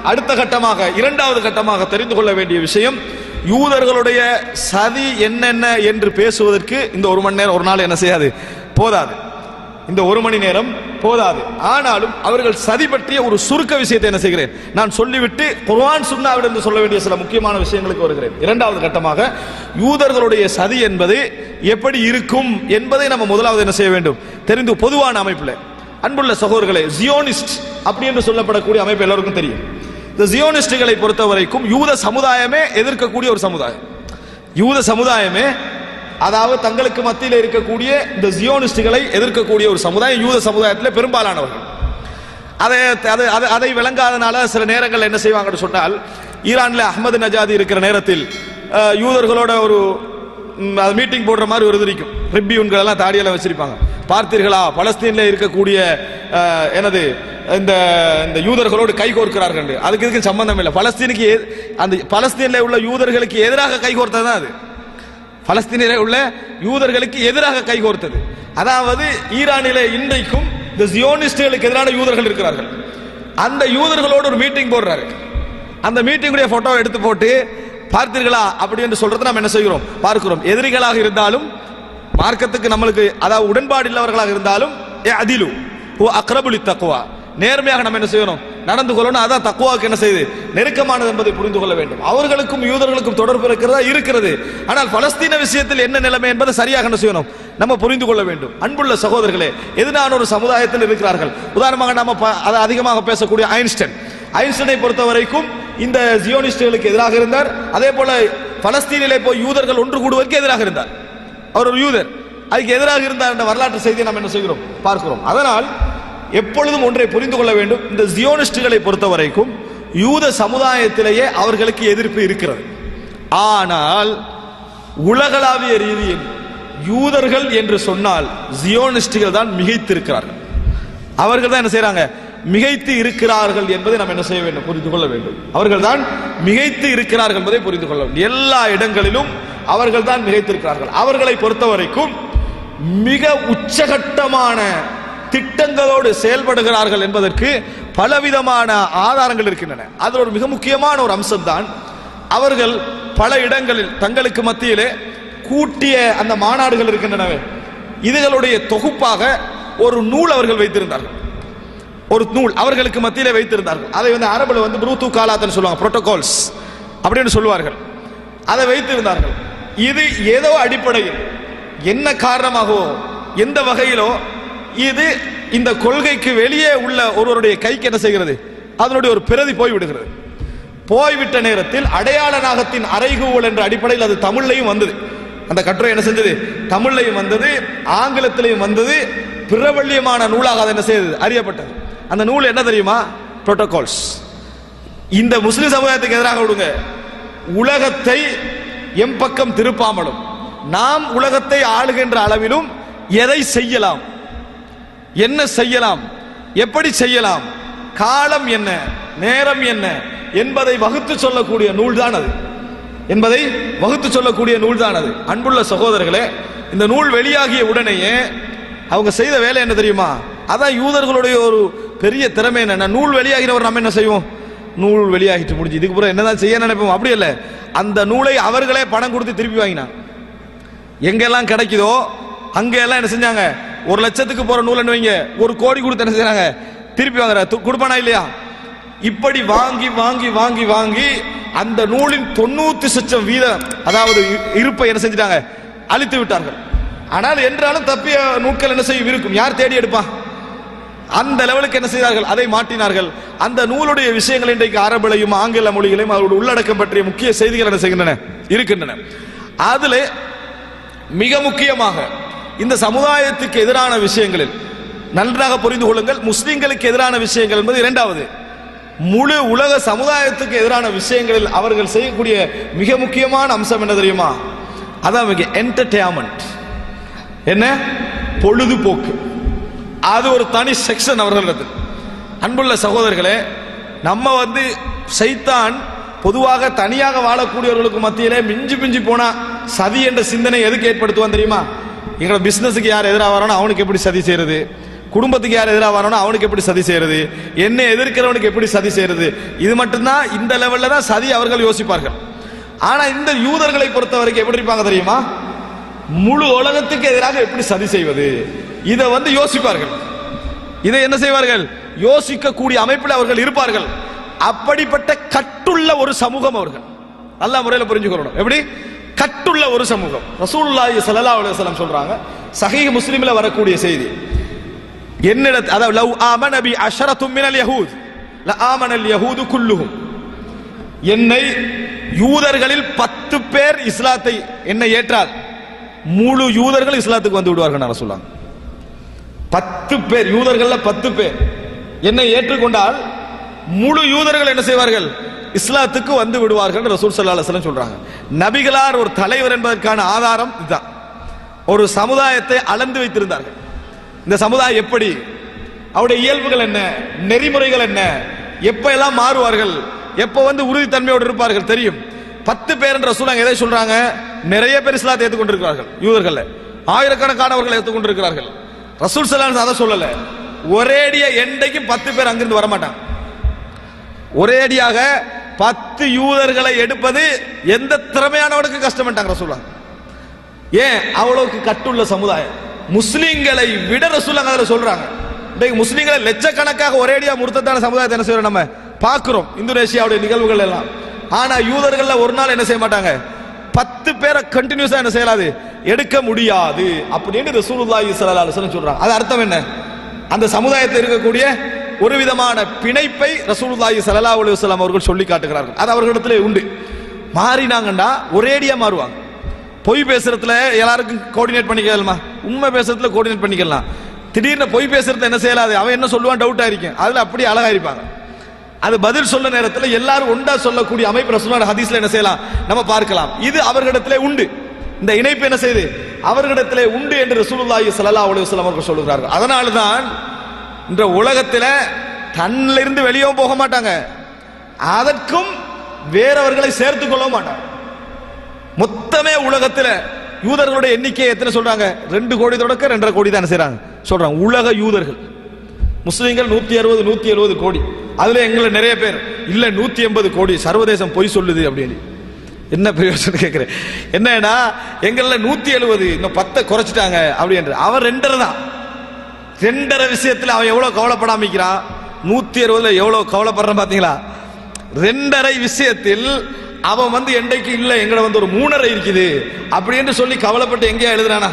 அடுத்த கட்டமாக இரண்டாவது கட்டமாக தெரிந்து கொள்ள வேண்டிய விஷயம் யூதர்களுடைய சதி என்னென்ன என்று பேசுவதற்கு இந்த ஒரு மணி நேரம் ஒரு நாள் என்ன செய்யாது போதாது இந்த ஒரு மணி நேரம் போதாது ஆனாலும் அவர்கள் சதி பற்றிய ஒரு சுருக்க விஷயத்தை என்ன செய்கிறேன் நான் சொல்லிவிட்டு குர்ஆன் சுன்னாவிடம் சொல்ல வேண்டிய சில முக்கியமான விஷயங்களுக்கு வருகிறேன் இரண்டாவது கட்டமாக யூதர்களுடைய சதி என்பது எப்படி இருக்கும் என்பதை நம்ம முதலாவது என்ன செய்ய வேண்டும் தெரிந்து பொதுவான அமைப்பில் அன்புள்ள சகோதரர்களே ஜியோனிஸ்ட் அப்படி என்று சொல்லப்படக்கூடிய அமைப்பு எல்லாருக்கும் தெரியும் இந்த ஜியோனிஸ்டுகளை பொறுத்த வரைக்கும் யூத சமுதாயமே எதிர்க்கக்கூடிய ஒரு சமுதாயம் யூத சமுதாயமே அதாவது தங்களுக்கு மத்தியில் இருக்கக்கூடிய இந்த ஜியோனிஸ்டுகளை எதிர்க்கக்கூடிய ஒரு சமுதாயம் யூத சமுதாயத்தில் பெரும்பாலானவர்கள் அதை அதை அதை- அதை விளங்காதனால சில நேரங்கள் என்ன செய்வாங்கன்னு சொன்னால் ஈரானில் அஹ்மது நஜாதி இருக்கிற நேரத்தில் அஹ், யூதர்களோட ஒரு மீட்டிங் போடுற மாதிரி ஒரு இது இருக்கும் ரிப்பியூன்கள் எல்லாம் தாடியெல்லாம் வச்சிருப்பாங்க பார்த்தீர்களா பலஸ்தீன்ல இருக்கக்கூடிய அஹ், என்னது இந்த இந்த யூதர்களோடு கை கோர்க்கிறார்கள் என்று. அதுக்கு இதுக்கு சம்பந்தம் இல்லை பலஸ்தீனுக்கு எ- அந்த பலஸ்தீன்ல உள்ள யூதர்களுக்கு எதிராக கை கோர்த்தது தான் அது பலஸ்தீனிலே உள்ள யூதர்களுக்கு எதிராக கைகோர்த்தது அதாவது ஈரானிலே இன்றைக்கும் இந்த ஜியோனிஸ்டுகளுக்கு எதிரான யூதர்கள் இருக்கிறார்கள் அந்த யூதர்களோடு ஒரு மீட்டிங் போடுறாரு அந்த மீட்டிங்குடைய போட்டோ எடுத்து போட்டு பார்த்தீர்களா அப்படி என்று சொல்றது நாம் என்ன செய்கிறோம் பார்க்கிறோம் எதிரிகளாக இருந்தாலும் மார்க்கத்துக்கு நம்மளுக்கு அதாவது உடன்பாடு இல்லவர்களாக இருந்தாலும் ஏ அதிலு ஓ அக்ரபுலி தக்குவா நேர்மையாக நம்ம என்ன செய்யணும் நடந்து கொள்ளணும் அதான் தக்குவாக்கு என்ன செய்யுது நெருக்கமானது என்பதை புரிந்து கொள்ள வேண்டும் அவர்களுக்கும் யூதர்களுக்கும் தொடர்பு இருக்கிறதா இருக்கிறது ஆனால் பலஸ்தீன விஷயத்தில் என்ன நிலைமை என்பதை சரியாக என்ன செய்யணும் நம்ம புரிந்து கொள்ள வேண்டும் அன்புள்ள சகோதரர்களே எதிரான ஒரு சமுதாயத்தில் இருக்கிறார்கள் உதாரணமாக நம்ம ப- அதை அதிகமாக பேசக்கூடிய ஐன்ஸ்டைன் ஐன்ஸ்டைனை பொறுத்த வரைக்கும் இந்த ஜியோனிஸ்டுகளுக்கு எதிராக இருந்தார் அதே போல பலஸ்தீனிலே போய் யூதர்கள் ஒன்று கூடுவதற்கு எதிராக இருந்தார் அவர் ஒரு யூதர் அதுக்கு எதிராக இருந்தார் என்ற வரலாற்று செய்தியை நாம் என்ன செய்கிறோம் பார்க்கிறோம் அதனால் எப்பொழுதும் ஒன்றை புரிந்து கொள்ள வேண்டும் இந்த ஜியோனிஸ்டுகளை பொறுத்த வரைக்கும் யூத சமுதாயத்திலேயே அவர்களுக்கு எதிர்ப்பு இருக்கிறது ஆனால் உலகளாவிய ரீதியில் யூதர்கள் என்று சொன்னால் ஜியோனிஸ்டுகள் தான் மிகைத்திருக்கிறார்கள் அவர்கள் தான் என்ன செய்றாங்க மிகைத்து இருக்கிறார்கள் என்பதை நாம் என்ன செய்ய வேண்டும் புரிந்து கொள்ள வேண்டும் அவர்கள் தான் மிகைத்து இருக்கிறார்கள் என்பதை புரிந்து கொள்ள வேண்டும் எல்லா இடங்களிலும் அவர்கள் தான் மிகைத்திருக்கிறார்கள் அவர்களை பொறுத்த வரைக்கும் மிக உச்சகட்டமான திட்டங்களோடு செயல்படுகிறார்கள் என்பதற்கு பலவிதமான ஆதாரங்கள் இருக்கின்றன அதில் ஒரு மிக முக்கியமான ஒரு அம்சம்தான் அவர்கள் பல இடங்களில் தங்களுக்கு மத்தியிலே கூட்டிய அந்த மாநாடுகள் இருக்கின்றனவே இதுகளுடைய தொகுப்பாக ஒரு நூல் அவர்கள் வைத்திருந்தார்கள் ஒரு நூல் அவர்களுக்கு மத்தியிலே வைத்திருந்தார்கள் அதை வந்து அரபுல வந்து ப்ரூத்து காலாத்தன்னு சொல்லுவாங்க புரோட்டோகால்ஸ் அப்படின்னு சொல்லுவார்கள் அதை வைத்திருந்தார்கள் இது ஏதோ அடிப்படையில் என்ன காரணமாகவோ எந்த வகையிலோ இது இந்த கொள்கைக்கு வெளியே உள்ள ஒருவருடைய கைக்கு என்ன செய்கிறது அதனுடைய ஒரு பிரதி போய் விடுகிறது போய்விட்ட நேரத்தில் அடையாள நாகத்தின் அறைகூவல் என்ற அடிப்படையில் அது தமிழ்லையும் வந்தது அந்த கட்டுரை என்ன செஞ்சது தமிழ்லையும் வந்தது ஆங்கிலத்திலையும் வந்தது பிரபல்யமான நூலாக அது என்ன செய்தது அறியப்பட்டது அந்த நூல் என்ன தெரியுமா புரோட்டோகால்ஸ் இந்த முஸ்லிம் சமுதாயத்துக்கு எதிராக விடுங்க உலகத்தை எம் பக்கம் திருப்பாமலும் நாம் உலகத்தை ஆளுகின்ற அளவிலும் எதை செய்யலாம் என்ன செய்யலாம் எப்படி செய்யலாம் காலம் என்ன நேரம் என்ன என்பதை வகுத்து சொல்லக்கூடிய நூல் தான் அது என்பதை வகுத்து சொல்லக்கூடிய நூல் தான் அது அன்புள்ள சகோதரர்களே இந்த நூல் வெளியாகிய உடனேயே அவங்க செய்த வேலை என்ன தெரியுமா அதான் யூதர்களுடைய ஒரு பெரிய திறமை என்ன நூல் வெளியாகிறவர் நம்ம என்ன செய்வோம் நூல் வெளியாகிட்டு முடிஞ்சு இதுக்கு பிறகு என்னதான் செய்ய நினைப்போம் அப்படி இல்லை அந்த நூலை அவர்களே பணம் கொடுத்து திருப்பி வாங்கினாங்க எங்கெல்லாம் கிடைக்குதோ அங்க எல்லாம் என்ன செஞ்சாங்க ஒரு லட்சத்துக்கு போற நூல் வைங்க ஒரு கோடி கொடுத்து என்ன செய்றாங்க திருப்பி வாங்குற து- கொடுப்பானா இல்லையா இப்படி வாங்கி வாங்கி வாங்கி வாங்கி அந்த நூலின் தொண்ணூத்தி சச்சம் வீதம் அதாவது இ- இருப்பை என்ன செஞ்சிட்டாங்க அழித்து விட்டார்கள் ஆனால் என்றாலும் தப்பிய நூட்கள் என்ன செய்யும் இருக்கும் யார் தேடி எடுப்பான் அந்த லெவலுக்கு என்ன செய்தார்கள் அதை மாட்டினார்கள் அந்த நூலுடைய விஷயங்கள் இன்றைக்கு அரபிலையும் ஆங்கில மொழிகளையும் அதோட உள்ளடக்கம் பற்றிய முக்கிய செய்திகள் என்ன செய்கின்றன இருக்கின்றன அதுல மிக முக்கியமாக இந்த சமுதாயத்துக்கு எதிரான விஷயங்களில் நன்றாக புரிந்து கொள்ளுங்கள் முஸ்லிம்களுக்கு எதிரான விஷயங்கள் என்பது இரண்டாவது முழு உலக சமுதாயத்துக்கு எதிரான விஷயங்களில் அவர்கள் செய்யக்கூடிய மிக முக்கியமான அம்சம் என்ன தெரியுமா அதான் மிக என்டர்டெயின்மெண்ட் என்ன பொழுதுபோக்கு அது ஒரு தனி செக்ஷன் அவர்களிடத்தில் அன்புள்ள சகோதரர்களே நம்ம வந்து சைத்தான் பொதுவாக தனியாக வாழக்கூடியவர்களுக்கு மத்தியிலே மிஞ்சி மிஞ்சி போனா சதி என்ற சிந்தனை எதுக்கு ஏற்படுத்துவான் தெரியுமா எங்களோட பிசினஸுக்கு யார் எதிராக வரானோ அவனுக்கு எப்படி சதி செய்யறது குடும்பத்துக்கு யார் எதிராக வரணும் அவனுக்கு எப்படி சதி செய்யறது என்ன எதிர்க்கிறவனுக்கு எப்படி சதி செய்யறது இது மட்டும்தான் இந்த லெவல்ல தான் சதி அவர்கள் யோசிப்பார்கள் ஆனா இந்த யூதர்களை பொறுத்த வரைக்கும் எப்படி இருப்பாங்க தெரியுமா முழு உலகத்துக்கு எதிராக எப்படி சதி செய்வது இதை வந்து யோசிப்பார்கள் இதை என்ன செய்வார்கள் யோசிக்கக்கூடிய அமைப்பில் அவர்கள் இருப்பார்கள் அப்படிப்பட்ட கட்டுள்ள ஒரு சமூகம் அவர்கள் நல்ல முறையில் புரிஞ்சுக்கணும் எப்படி கட்டுள்ள ஒரு சமூகம் ரசூலுல்லாஹி ஸல்லல்லாஹு அலைஹி வஸல்லம் சொல்றாங்க சஹீஹ் முஸ்லிம்ல வரக்கூடிய செய்தி என்னிட அதாவது லவ் ஆமன பி அஷரத்தும் மினல் யஹூத் ல ஆமனல் யஹூது குல்லுஹும் என்னை யூதர்களில் பத்து பேர் இஸ்லாத்தை என்னை ஏற்றால் முழு யூதர்கள் இஸ்லாத்துக்கு வந்து விடுவார்கள் நான் சொல்லாங்க பத்து பேர் யூதர்கள்ல பத்து பேர் என்னை ஏற்றுக்கொண்டால் முழு யூதர்கள் என்ன செய்வார்கள் இஸ்லாத்துக்கு வந்து விடுவார்கள் ரசூல் சல்லா அலுவலம் சொல்றாங்க நபிகளார் ஒரு தலைவர் என்பதற்கான ஆதாரம் இதுதான் ஒரு சமுதாயத்தை அளந்து வைத்திருந்தார்கள் இந்த சமுதாயம் எப்படி அவருடைய இயல்புகள் என்ன நெறிமுறைகள் என்ன எப்ப எல்லாம் மாறுவார்கள் எப்ப வந்து உறுதித்தன்மையோடு இருப்பார்கள் தெரியும் பத்து பேர் என்ற ரசூல் எதை சொல்றாங்க நிறைய பேர் இஸ்லாத்தை ஏற்றுக்கொண்டிருக்கிறார்கள் யூதர்கள் ஆயிரக்கணக்கானவர்கள் ஏற்றுக்கொண்டிருக்கிறார்கள் ரசூல் சலான் அதை சொல்லல ஒரேடிய எண்டைக்கும் பத்து பேர் அங்கிருந்து வரமாட்டாங்க ஒரேடியாக பத்து யூதர்களை எடுப்பது எந்த திறமையானவனுக்கு கஷ்டப்பட்டாங்க ரசூலா ஏன் அவ்வளவுக்கு கட்டுள்ள சமுதாயம் முஸ்லிம்களை விட ரசூலாங்க அதில் சொல்றாங்க இன்றைக்கு முஸ்லிம்களை லட்சக்கணக்காக ஒரேடியா முருத்தத்தான சமுதாயத்தை என்ன செய்யறோம் நம்ம பார்க்கிறோம் இந்தோனேஷியாவுடைய நிகழ்வுகள் எல்லாம் ஆனா யூதர்கள்ல ஒரு நாள் என்ன செய்ய மாட்டாங்க பத்து பேரை கண்டினியூஸா என்ன செய்யலாது எடுக்க முடியாது அப்படின்னு ரசூலுல்லாஹி ஸல்லல்லாஹு அலைஹி வஸல்லம் சொல்றாங்க அது அர்த்தம் என்ன அந்த சமுதாயத்தில் இருக்கக்கூடிய ஒரு விதமான பிணைப்பை ரசூலுல்லாஹி ஸல்லல்லாஹு அலைஹி வஸல்லம் அவர்கள் சொல்லி காட்டுகிறார்கள் அது அவர்களிடத்திலே உண்டு மாறினாங்கன்னா ஒரேடியா மாறுவாங்க பொய் பேசுறதுல எல்லாருக்கும் கோஆர்டினேட் பண்ணிக்கலாமா உண்மை பேசுறதுல கோஆர்டினேட் பண்ணிக்கலாம் திடீர்னு பொய் பேசுறதுல என்ன செய்யலாது அவன் என்ன சொல்லுவான் டவுட்டா இருக்கும் அதுல அப்படி அழகா இருப்பாங்க அது பதில் சொல்ல நேரத்தில் எல்லாரும் ஒன்றா சொல்லக்கூடிய அமைப்பு ரசூலுல்லாஹி ஹதீஸ்ல என்ன செய்யலாம் நம்ம பார்க்கலாம் இது அவர்களிடத்திலே உண்டு இந்த இணைப்பு என்ன செய்யுது அவர்களிடத்திலே உண்டு என்று ரசூலுல்லாஹி ஸல்லல்லாஹு அலைஹி வஸல்லம் அவர்கள் சொல்கிறார்கள் அதனால தான் இந்த உலகத்தில் தன்னிலிருந்து வெளியவும் போக மாட்டாங்க அதற்கும் வேறவர்களை சேர்த்துக் கொள்ள மாட்டாங்க மொத்தமே உலகத்தில் யூதர்களுடைய எண்ணிக்கை எத்தனை சொல்றாங்க ரெண்டு கோடி தொடக்க ரெண்டரை கோடி தான் செய்றாங்க சொல்றாங்க உலக யூதர்கள் முஸ்லிம்கள் நூத்தி அறுபது நூத்தி எழுபது கோடி அதுல எங்களை நிறைய பேர் இல்ல நூத்தி எண்பது கோடி சர்வதேசம் பொய் சொல்லுது அப்படின்னு என்ன பிரயோஜனம் கேட்கிறேன் என்னன்னா எங்கள நூத்தி எழுபது இன்னும் பத்தை குறைச்சிட்டாங்க அப்படின்ற அவன் ரெண்டரை தான் ரெண்டரை விஷயத்துல அவன் எவ்வளவு கவலைப்படாம இருக்கிறான் நூத்தி அறுபதுல எவ்வளவு கவலைப்படுறான் பாத்தீங்களா ரெண்டரை விஷயத்தில் அவன் வந்து என்றைக்கு இல்ல எங்கட வந்து ஒரு மூணரை இருக்குது அப்படின்னு சொல்லி கவலைப்பட்டு எங்கேயா எழுதுறானா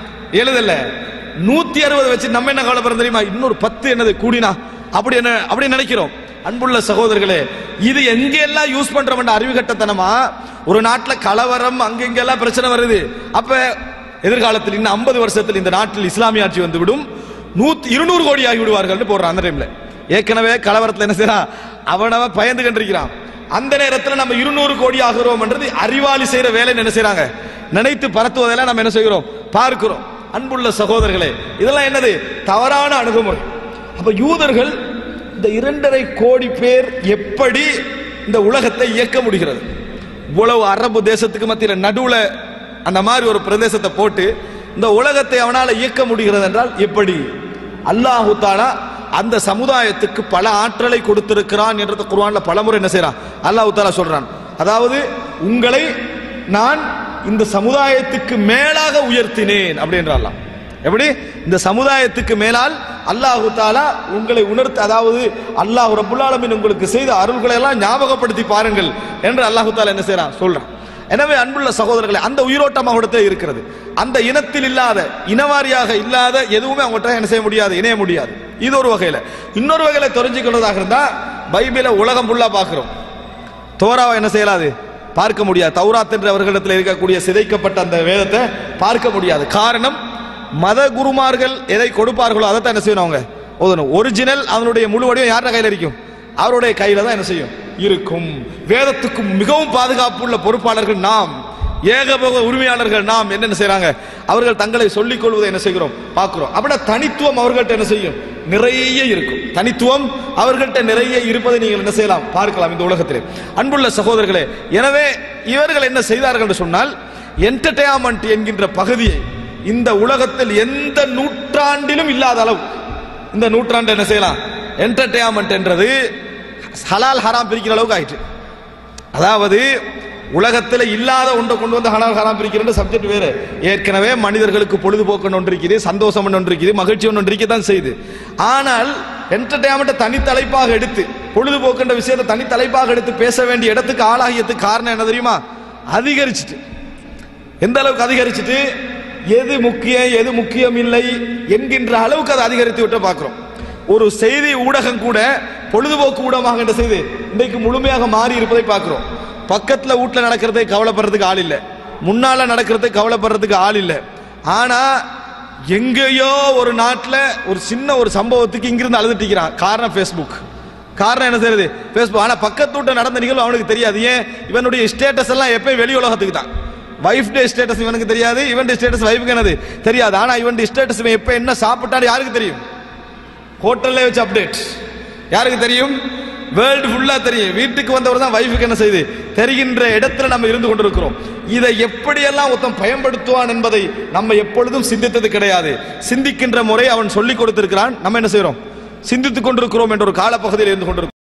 எழுதல நூத்தி அறுபது வச்சு நம்ம என்ன கவலைப்படுறோம் தெரியுமா இன்னொரு பத்து என்னது கூடினா அப்படி என்ன அப்படி நினைக்கிறோம் அன்புள்ள சகோதரர்களே இது எங்கெல்லாம் யூஸ் பண்றோம் அறிவு கட்டத்தனமா ஒரு நாட்டுல கலவரம் அங்கெங்கெல்லாம் பிரச்சனை வருது அப்ப எதிர்காலத்தில் இன்னும் ஐம்பது வருஷத்தில் இந்த நாட்டில் இஸ்லாமிய ஆட்சி வந்து விடும் நூத்தி இருநூறு கோடி ஆகி விடுவார்கள் போடுறான் அந்த டைம்ல ஏற்கனவே கலவரத்தில் என்ன செய்யறான் அவனவன் பயந்து கண்டிருக்கிறான் அந்த நேரத்தில் நம்ம இருநூறு கோடி ஆகிறோம்ன்றது அறிவாளி செய்யற வேலை என்ன செய்யறாங்க நினைத்து பரத்துவதெல்லாம் நம்ம என்ன செய்கிறோம் பார்க்கிறோம் அன்புள்ள சகோதரர்களே இதெல்லாம் என்னது தவறான அணுகுமுறை அப்ப யூதர்கள் இந்த இரண்டரை கோடி பேர் எப்படி இந்த உலகத்தை இயக்க முடிகிறது இவ்வளவு அரபு தேசத்துக்கு மத்தியில் நடுவுல அந்த மாதிரி ஒரு பிரதேசத்தை போட்டு இந்த உலகத்தை அவனால இயக்க முடிகிறது என்றால் எப்படி அல்லாஹு தாலா அந்த சமுதாயத்துக்கு பல ஆற்றலை கொடுத்திருக்கிறான் என்றது குர்ஆன்ல பலமுறை என்ன செய்றான் அல்லாஹ் தாலா சொல்றான் அதாவது உங்களை நான் இந்த சமுதாயத்துக்கு மேலாக உயர்த்தினேன் அப்படின்றான் எப்படி இந்த சமுதாயத்துக்கு மேலால் அல்லாஹு தாலா உங்களை உணர்த்து அதாவது அல்லாஹ் ரப்புல் ஆலமீன் உங்களுக்கு செய்த அருள்களை எல்லாம் ஞாபகப்படுத்தி பாருங்கள் என்று அல்லாஹு தாலா என்ன செய்றான் சொல்றான் எனவே அன்புள்ள சகோதரர்களே அந்த உயிரோட்டம் அவங்கள்ட்ட இருக்கிறது அந்த இனத்தில் இல்லாத இனவாரியாக இல்லாத எதுவுமே அவங்கள்ட்ட என்ன செய்ய முடியாது இணைய முடியாது இது ஒரு வகையில இன்னொரு வகையில தெரிஞ்சுக்கிறதாக இருந்தா பைபிளை உலகம் ஃபுல்லா பார்க்கிறோம் தோராவை என்ன செய்யலாது பார்க்க முடியாது தௌராத் என்ற அவர்களிடத்தில் இருக்கக்கூடிய சிதைக்கப்பட்ட அந்த வேதத்தை பார்க்க முடியாது காரணம் மத குருமார்கள் எதை கொடுப்பார்களோ அதை தான் என்ன செய்யணும் அவங்க ஓதணும் ஒரிஜினல் அதனுடைய முழு வடிவம் யார கையில் இருக்கும் அவருடைய கையில தான் என்ன செய்யும் இருக்கும் வேதத்துக்கு மிகவும் பாதுகாப்புள்ள பொறுப்பாளர்கள் நாம் ஏகபோக உரிமையாளர்கள் நாம் என்னென்ன செய்றாங்க அவர்கள் தங்களை சொல்லிக் கொள்வதை என்ன செய்கிறோம் பார்க்கிறோம் அப்படின்னா தனித்துவம் அவர்கள்ட்ட என்ன செய்யும் நிறைய இருக்கும் தனித்துவம் அவர்கள்ட்ட நிறைய இருப்பதை நீங்கள் என்ன செய்யலாம் பார்க்கலாம் இந்த உலகத்திலே அன்புள்ள சகோதரர்களே எனவே இவர்கள் என்ன செய்தார்கள் என்று சொன்னால் என்டர்டெயின்மெண்ட் என்கின்ற பகுதியை இந்த உலகத்தில் எந்த நூற்றாண்டிலும் இல்லாத அளவு இந்த நூற்றாண்டு என்ன செய்யலாம் என்டர்டெயின்மெண்ட் என்றது ஹலால் ஹராம் பிரிக்கிற அளவுக்கு ஆயிட்டு அதாவது உலகத்தில் இல்லாத ஒன்றை கொண்டு வந்து ஹலால் ஹராம் பிரிக்கிற சப்ஜெக்ட் வேறு ஏற்கனவே மனிதர்களுக்கு பொழுதுபோக்கு ஒன்று இருக்குது சந்தோஷம் ஒன்று இருக்குது மகிழ்ச்சி ஒன்று இருக்க தான் செய்யுது ஆனால் என்டர்டைன்மெண்ட்டை தனித்தலைப்பாக எடுத்து பொழுதுபோக்குன்ற விஷயத்தை தனித்தலைப்பாக எடுத்து பேச வேண்டிய இடத்துக்கு ஆளாகியதுக்கு காரணம் என்ன தெரியுமா அதிகரிச்சுட்டு எந்த அளவுக்கு அதிகரிச்சுட்டு எது முக்கியம் எது முக்கியம் இல்லை என்கின்ற அளவுக்கு அதை அதிகரித்து விட்டு பார்க்கிறோம் ஒரு செய்தி ஊடகம் கூட பொழுதுபோக்கு ஊடகமாக என்ன செய்து இன்றைக்கு முழுமையாக மாறி இருப்பதை பார்க்கிறோம் பக்கத்துல வீட்டுல நடக்கிறதை கவலைப்படுறதுக்கு ஆள் இல்லை முன்னால நடக்கிறதை கவலைப்படுறதுக்கு ஆள் இல்லை ஆனா எங்கேயோ ஒரு நாட்டில் ஒரு சின்ன ஒரு சம்பவத்துக்கு இங்கிருந்து அழுதுட்டிக்கிறான் காரணம் ஃபேஸ்புக் காரணம் என்ன செய்யறது ஃபேஸ்புக் ஆனா பக்கத்து வீட்டை நடந்த நிகழ்வு அவனுக்கு தெரியாது ஏன் இவனுடைய ஸ்டேட்டஸ் எல்லாம் எப்பயும் வெளி உலகத்துக்கு தான் வைஃப் டே ஸ்டேட்டஸ் இவனுக்கு தெரியாது இவன் ஸ்டேட்டஸ் வைஃபுக்கு என்னது தெரியாது ஆனா இவன் ஸ்டேட்டஸ் இவன் எப்ப என்ன சாப்பிட்டான்னு யாருக்கு தெரியும் ஹோட்டல்ல வச்சு அப்டேட் யாருக்கு தெரியும் வேர்ல்டு ஃபுல்லா தெரியும் வீட்டுக்கு வந்தவர் தான் வைஃபுக்கு என்ன செய்யுது தெரிகின்ற இடத்துல நம்ம இருந்து கொண்டிருக்கிறோம் இதை எப்படியெல்லாம் ஒருத்தன் பயன்படுத்துவான் என்பதை நம்ம எப்பொழுதும் சிந்தித்தது கிடையாது சிந்திக்கின்ற முறை அவன் சொல்லிக் கொடுத்திருக்கிறான் நம்ம என்ன செய்யறோம் சிந்தித்துக் கொண்டிருக்கிறோம் என்ற ஒரு காலப்பகுதியில் இருந்து கொண்டிருக்கிறோம்